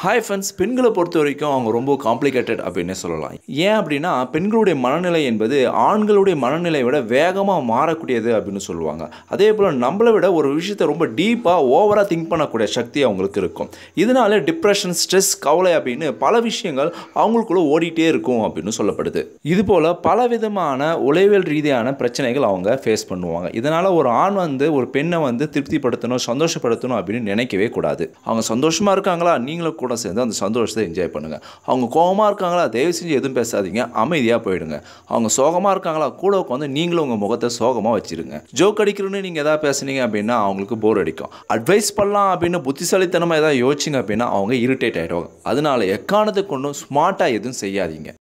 hi friends பெண்களை பொறுத்த வரைக்கும் அவங்க ரொம்ப காம்ப்ளிகேட்டட் அப்படின்னே சொல்லலாம் ஏன் அப்படின்னா பெண்களுடைய மனநிலை என்பது ஆண்களுடைய மனநிலையை விட வேகமாக மாறக்கூடியது அப்படின்னு சொல்லுவாங்க அதே போல் நம்மளை விட ஒரு விஷயத்தை ரொம்ப டீப்பாக ஓவராக திங்க் பண்ணக்கூடிய சக்தி அவங்களுக்கு இருக்கும் இதனால டிப்ரெஷன் ஸ்ட்ரெஸ் கவலை அப்படின்னு பல விஷயங்கள் அவங்களுக்குள்ள ஓடிட்டே இருக்கும் அப்படின்னு சொல்லப்படுது இது போல் பல விதமான உளவியல் ரீதியான பிரச்சனைகள் அவங்க ஃபேஸ் பண்ணுவாங்க இதனால் ஒரு ஆண் வந்து ஒரு பெண்ணை வந்து திருப்திப்படுத்தணும் சந்தோஷப்படுத்தணும் அப்படின்னு நினைக்கவே கூடாது அவங்க சந்தோஷமாக இருக்காங்களா நீங்களும் கூட சேர்ந்து அந்த சந்தோஷத்தை என்ஜாய் பண்ணுங்கள் அவங்க கோபமாக இருக்காங்களா தயவு செஞ்சு எதுவும் பேசாதீங்க அமைதியாக போயிடுங்க அவங்க சோகமாக இருக்காங்களா கூட உட்காந்து நீங்களும் உங்கள் முகத்தை சோகமாக வச்சிருங்க ஜோக் அடிக்கணும்னு நீங்கள் எதாவது பேசுனீங்க அப்படின்னா அவங்களுக்கு போர் அடிக்கும் அட்வைஸ் பண்ணலாம் அப்படின்னு புத்திசாலித்தனமாக எதாவது யோசிச்சிங்க அப்படின்னா அவங்க இரிட்டேட் ஆகிடுவாங்க அதனால எக்காரணத்தை கொண்டும் ஸ்மார்ட்டாக எதுவும் செய்யாதீங்க